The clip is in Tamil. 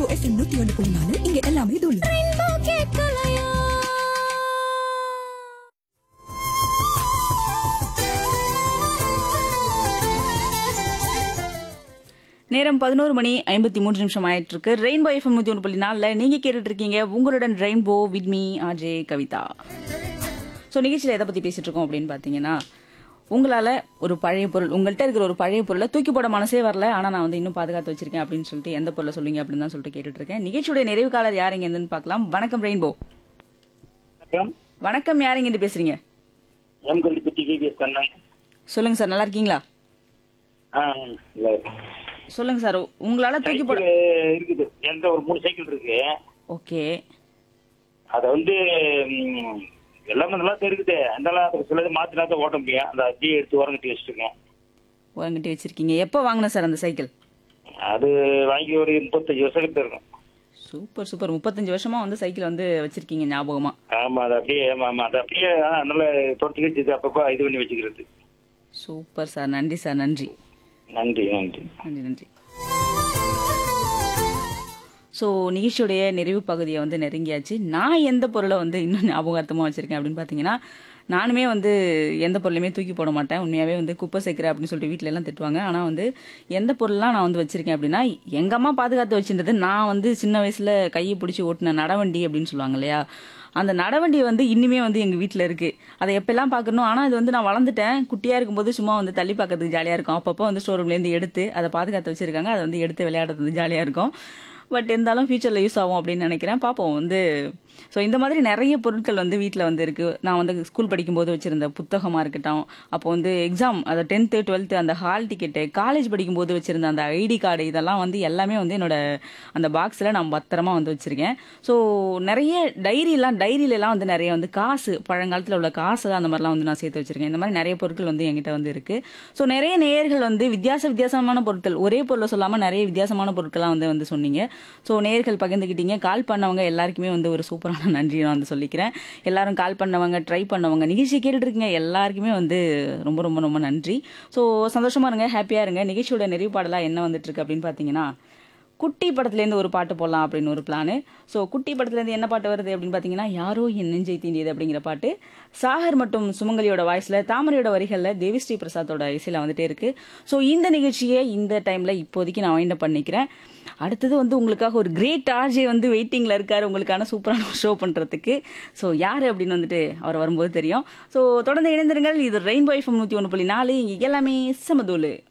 எஃப்எம் நூத்தி ஒன்று புள்ளி நாலு இங்க எல்லாமே தூளு நேரம் பதினோரு மணி ஐம்பத்தி மூன்று நிமிஷம் ஆயிட்டு இருக்கு ரெயின்போ எஃப்எம் நூத்தி ஒன்று புள்ளி நாலில் நீங்க கேட்டுட்டு இருக்கீங்க உங்களுடன் rainbow with me RJ Kavitha show நிகழ்ச்சியில் எதை பத்தி பேசிட்டு இருக்கோம் அப்படின்னு பார்த்தீங்கன்னா உங்களால ஒரு பழைய பொருள் உங்கள்கிட்ட இருக்கிற ஒரு பழைய பொருளை தூக்கி போட மனசே வரல ஆனா நான் வந்து இன்னும் பாதுகாத்து வச்சிருக்கேன் அப்படின்னு சொல்லிட்டு எந்த பொருளை சொல்லுங்க அப்படின்னு தான் சொல்லிட்டு கேட்டுட்டு இருக்கேன் நிகழ்ச்சியுடைய நிறைவு காலர் யாருங்க என்னன்னு பார்க்கலாம் வணக்கம் ரெயின்போ வணக்கம் வணக்கம் யாருங்க இருந்து பேசுறீங்க எம் கல்லிப்பட்டி கேபிஎஸ் கண்ணன் சொல்லுங்க சார் நல்லா இருக்கீங்களா ஆ இல்ல சொல்லுங்க சார் உங்களால தூக்கி போட சைக்கிள் இருக்குது எந்த ஒரு மூணு சைக்கிள் இருக்கு ஓகே அத வந்து ம், எல்லாமே நல்லா தான் இருக்குது அதனால அதுக்கு சிலது மாத்தினா தான் ஓட்ட முடியும் அந்த அஜியை எடுத்து ஓரம் கட்டி வச்சிருக்கேன் வாங்கிட்டு வச்சிருக்கீங்க எப்போ வாங்கின சார் அந்த சைக்கிள் அது வாங்கி ஒரு முப்பத்தஞ்சு வருஷம் கிட்ட இருக்கும் சூப்பர் சூப்பர் முப்பத்தஞ்சு வருஷமா வந்து சைக்கிள் வந்து வச்சிருக்கீங்க ஞாபகமா ஆமா அது அப்படியே ஆமா ஆமா அது அப்படியே ஆ, நல்லா தொட்டி வச்சு அப்பப்போ இது பண்ணி வச்சுக்கிறது சூப்பர் சார் நன்றி சார் நன்றி நன்றி நன்றி நன்றி நன்றி ஸோ நிகழ்ச்சியுடைய நிறைவு பகுதியை வந்து நெருங்கியாச்சு நான் எந்த பொருளை வந்து இன்னும் ஞாபகார்த்தமாக வச்சுருக்கேன் அப்படின்னு பார்த்தீங்கன்னா நானுமே வந்து எந்த பொருளையுமே தூக்கி போட மாட்டேன் உண்மையாகவே வந்து குப்பை சேர்க்குறேன் அப்படின்னு சொல்லிட்டு வீட்டில எல்லாம் திட்டுவாங்க ஆனால் வந்து எந்த பொருள்லாம் நான் வந்து வச்சுருக்கேன் அப்படின்னா எங்கள் அம்மா பாதுகாத்து வச்சுருந்தது நான் வந்து சின்ன வயசில் கையை பிடிச்சி ஓட்டின நடவண்டி அப்படின்னு சொல்லுவாங்க இல்லையா அந்த நடவண்டி வந்து இன்னுமே வந்து எங்கள் வீட்டில் இருக்குது அதை எப்பெல்லாம் பார்க்கணும் ஆனால் அது வந்து நான் வளர்ந்துட்டேன் குட்டியாக இருக்கும்போது சும்மா வந்து தள்ளி பார்க்கறதுக்கு ஜாலியாக இருக்கும் அப்பப்போ வந்து ஸ்டோரூம்லேருந்து எடுத்து அதை பாதுகாத்து வச்சுருக்காங்க அதை வந்து எடுத்து விளையாடுறது ஜாலியாக இருக்கும் பட் இருந்தாலும் ஃபியூச்சரில் யூஸ் ஆகும் அப்படின்னு நினைக்கிறேன் பார்ப்போம் வந்து ஸோ இந்த மாதிரி நிறைய பொருட்கள் வந்து வீட்டில் வந்து இருக்குது நான் வந்து ஸ்கூல் படிக்கும்போது வச்சுருந்த புத்தகமாக இருக்கட்டும் அப்போ வந்து எக்ஸாம் அது டென்த்து டுவெல்த்து அந்த ஹால் டிக்கெட்டு காலேஜ் படிக்கும்போது வச்சுருந்த அந்த ஐடி கார்டு இதெல்லாம் வந்து எல்லாமே வந்து என்னோட அந்த பாக்ஸில் நான் பத்திரமா வந்து வச்சுருக்கேன் ஸோ நிறைய டைரிலாம் டைரியிலலாம் வந்து நிறைய வந்து காசு பழங்காலத்தில் உள்ள காசு அந்த மாதிரிலாம் வந்து நான் சேர்த்து வச்சுருக்கேன் இந்த மாதிரி நிறைய பொருட்கள் வந்து என்கிட்ட வந்து இருக்குது ஸோ நிறைய நேயர்கள் வந்து வித்தியாச வித்தியாசமான பொருட்கள் ஒரே பொருளை சொல்லாமல் நிறைய வித்தியாசமான பொருட்கள்லாம் வந்து வந்து சொன்னீங்க ஸோ நேயர்கள் பகிர்ந்துக்கிட்டீங்க கால் பண்ணவங்க எல்லாருக்குமே வந்து ஒரு சூப்பரான நன்றி நான் வந்து சொல்லிக்கிறேன் எல்லாரும் கால் பண்ணவங்க ட்ரை பண்ணவங்க நிகழ்ச்சி கேட்டுட்டு இருக்கீங்க எல்லாருக்குமே வந்து ரொம்ப ரொம்ப ரொம்ப நன்றி ஸோ சந்தோஷமா இருங்க ஹாப்பியாக இருங்க நிகழ்ச்சியோட நிறைவு பாடலாக என்ன வந்துட்டு இருக்கு அப்படின்னு பார்த்தீங்கன்னா குட்டி படத்துலேருந்து ஒரு பாட்டு போடலாம் அப்படின்னு ஒரு பிளானு ஸோ குட்டி படத்துலேருந்து என்ன பாட்டு வருது அப்படின்னு பார்த்தீங்கன்னா யாரோ என் நெஞ்சை தீண்டியது அப்படிங்கிற பாட்டு சாகர் மற்றும் சுமங்கலியோட வாய்ஸில் தாமரையோட வரிகளில் தேவிஸ்ரீ பிரசாத்தோட இசையில் வந்துட்டே இருக்கு ஸோ இந்த நிகழ்ச்சியை இந்த டைமில் இப்போதைக்கு நான் வைண்ட் பண்ணிக்கிறேன் அடுத்தது வந்து உங்களுக்காக ஒரு கிரேட் ஆர்ஜே வந்து வெயிட்டிங்கில் இருக்காரு உங்களுக்கான சூப்பரான ஷோ பண்ணுறதுக்கு ஸோ யார் அப்படின்னு வந்துட்டு அவர் வரும்போது தெரியும் ஸோ தொடர்ந்து இணைந்திருங்கள் இது ரெயின்போ எஃப்எம் நூற்றி ஒன்று புள்ளி நாலு இங்கே எல்லாமே சமதூளு